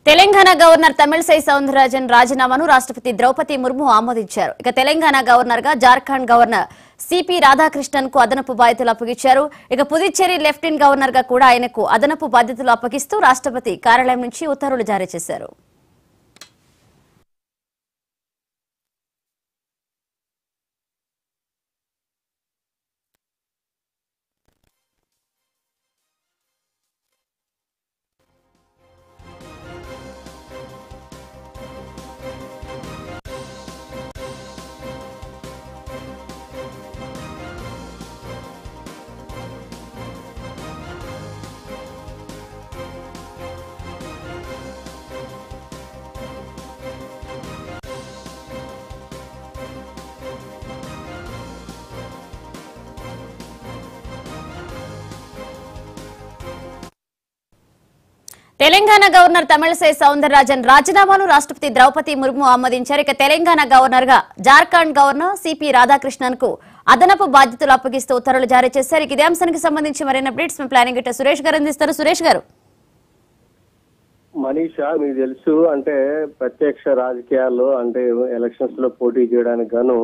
Telangana governor Tamilisai Soundararajan రాజీనామాను రాష్ట్రపతి ద్రౌపది ముర్ము ఆమోదించారు ఇక తెలంగాణ గవర్నర్ గా జార్ఖండ్ గవర్నర్ సిపి రాధాకృష్ణన్ కు అదనపు బాధ్యతలు అప్పగించారు ఇక పుదుచ్చేరి లెఫ్టినెంట్ గవర్నర్ గా కూడా ఆయనకు అదనపు బాధ్యతలు అప్పగిస్తూ రాష్ట్రపతి కార్యాలయం నుంచి ఉత్తర్వులు జారీ చేశారు తెలంగాణ గవర్నర్ తమిళసై సౌందరరాజన్ రాజీనామాను రాష్ట్రపతి ద్రౌపది ముర్ము ఆమోదించారు ఇక తెలంగాణ గవర్నర్ గా జార్ఖండ్ గవర్నర్ సిపి రాధాకృష్ణన్ కు అదనపు బాధ్యతలు అప్పగిస్తూ ఉత్తర్వులు జారీ చేశారు ఇక ఇదే అంశానికి సంబంధించి మరిన్ని అప్డేట్స్ మేము ప్లానింగ్ ఇట్లా సురేష్ గారు అందిస్తారు సురేష్ గారు మనీషా మీకు తెలుసు అంటే ప్రత్యక్ష రాజకీయాల్లో అంటే ఎలక్షన్స్ లో పోటీ చేయడానికి గాను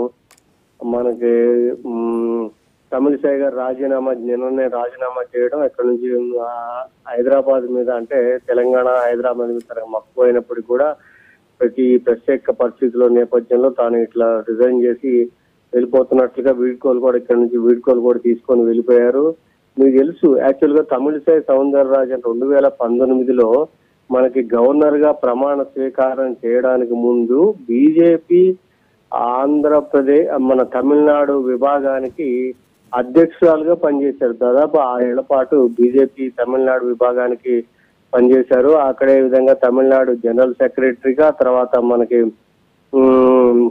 మనకి మ్, తమిళిసై గారు రాజీనామా నిన్ననే రాజీనామా చేయడం ఇక్కడ నుంచి ఆ, హైదరాబాద్ మీద అంటే తెలంగాణ హైదరాబాద్ మీద తనకు మక్కువ అయినప్పటికీ కూడా ప్రతి ప్రత్యేక పరిస్థితుల నేపథ్యంలో తాను ఇట్లా రిజైన్ చేసి వెళ్ళిపోతున్నట్లుగా వీడ్కోలు కూడా ఇక్కడ నుంచి వీడ్కోలు కూడా తీసుకొని వెళ్ళిపోయారు మీకు తెలుసు యాక్చువల్ గా తమిళిసై సౌందరరాజన్ రెండు వేల పంతొమ్మిదిలో మనకి గవర్నర్ గా ప్రమాణ స్వీకారం చేయడానికి ముందు బీజేపీ ఆంధ్రప్రదేశ్ మన తమిళనాడు విభాగానికి అధ్యక్షురాలుగా పనిచేశారు దాదాపు ఆరేళ్ల పాటు బీజేపీ తమిళనాడు విభాగానికి పనిచేశారు అక్కడే విధంగా తమిళనాడు జనరల్ సెక్రటరీగా తర్వాత మనకి ఉమ్,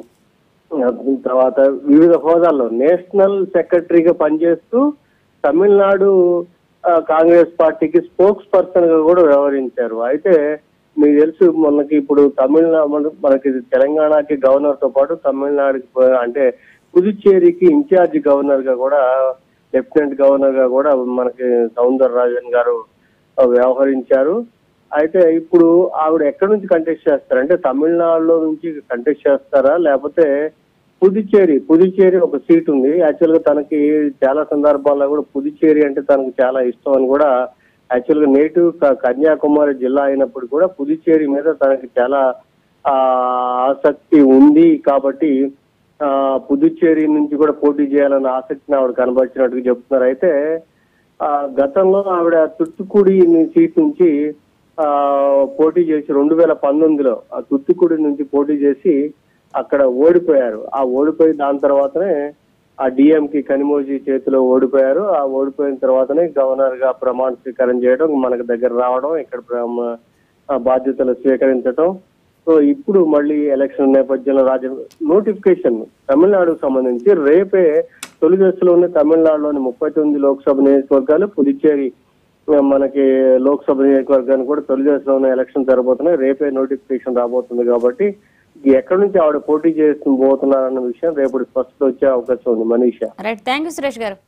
తర్వాత వివిధ హోదాల్లో నేషనల్ సెక్రటరీగా పనిచేస్తూ తమిళనాడు ఆ, కాంగ్రెస్ పార్టీకి స్పోక్స్ పర్సన్ గా కూడా వ్యవహరించారు అయితే మీకు తెలుసు మనకి ఇప్పుడు తమిళనాడు మనకి తెలంగాణకి గవర్నర్ తో పాటు తమిళనాడుకి పో- అంటే పుదుచ్చేరికి ఇన్ఛార్జ్ గవర్నర్ గా కూడా లెఫ్టినెంట్ గవర్నర్ గా కూడా మనకి సౌందర రాజన్ గారు ఆ, వ్యవహరించారు అయితే ఇప్పుడు ఆవిడ ఎక్కడి నుంచి కంటెస్ట్ చేస్తారు అంటే తమిళనాడులో నుంచి కంటెస్ట్ చేస్తారా లేకపోతే పుదుచ్చేరి పుదుచ్చేరి ఒక సీట్ ఉంది యాక్చువల్ గా తనకి చాలా సందర్భాల్లో కూడా పుదుచ్చేరి అంటే తనకు చాలా ఇష్టం అని కూడా యాక్చువల్ గా నేటివ్ క- కన్యాకుమారి జిల్లా అయినప్పుడు కూడా పుదుచ్చేరి మీద తనకి చాలా ఆ, ఆసక్తి ఉంది కాబట్టి ఆ పుదుచ్చేరి నుంచి కూడా పోటీ చేయాలన్న ఆసక్తిని ఆవిడ కనబరిచినట్టుగా చెప్తున్నారు అయితే ఆ గతంలో ఆవిడ తుత్తుకుడి సీట్ నుంచి ఆ పోటీ చేసి రెండు వేల పంతొమ్మిదిలో ఆ తుత్తుకుడి నుంచి పోటీ చేసి అక్కడ ఓడిపోయారు ఆ ఓడిపోయి దాని తర్వాతనే ఆ డిఎంకి కనిమోజీ చేతిలో ఓడిపోయారు ఆ ఓడిపోయిన తర్వాతనే గవర్నర్ గా ప్రమాణ స్వీకారం చేయడం మనకు దగ్గర రావడం ఇక్కడ ప్ర- ఆ బాధ్యతలు స్వీకరించడం సో ఇప్పుడు మళ్ళీ ఎలక్షన్ నేపథ్యంలో రాజ నోటిఫికేషన్ తమిళనాడుకు సంబంధించి రేపే తొలి దశలోనే తమిళనాడులోని ముప్పై తొమ్మిది లోక్సభ నియోజకవర్గాలు పుదుచ్చేరి ఆ, మనకి లోక్సభ నియోజకవర్గానికి కూడా తొలి దశలోనే ఎలక్షన్ జరగబోతున్నాయి రేపే నోటిఫికేషన్ రాబోతుంది కాబట్టి ఎక్కడి నుంచి ఆవిడ పోటీ చేస్తూ పోతున్నారన్న విషయం రేపు స్పష్టత వచ్చే అవకాశం ఉంది Manisha right thank you Suresh గారు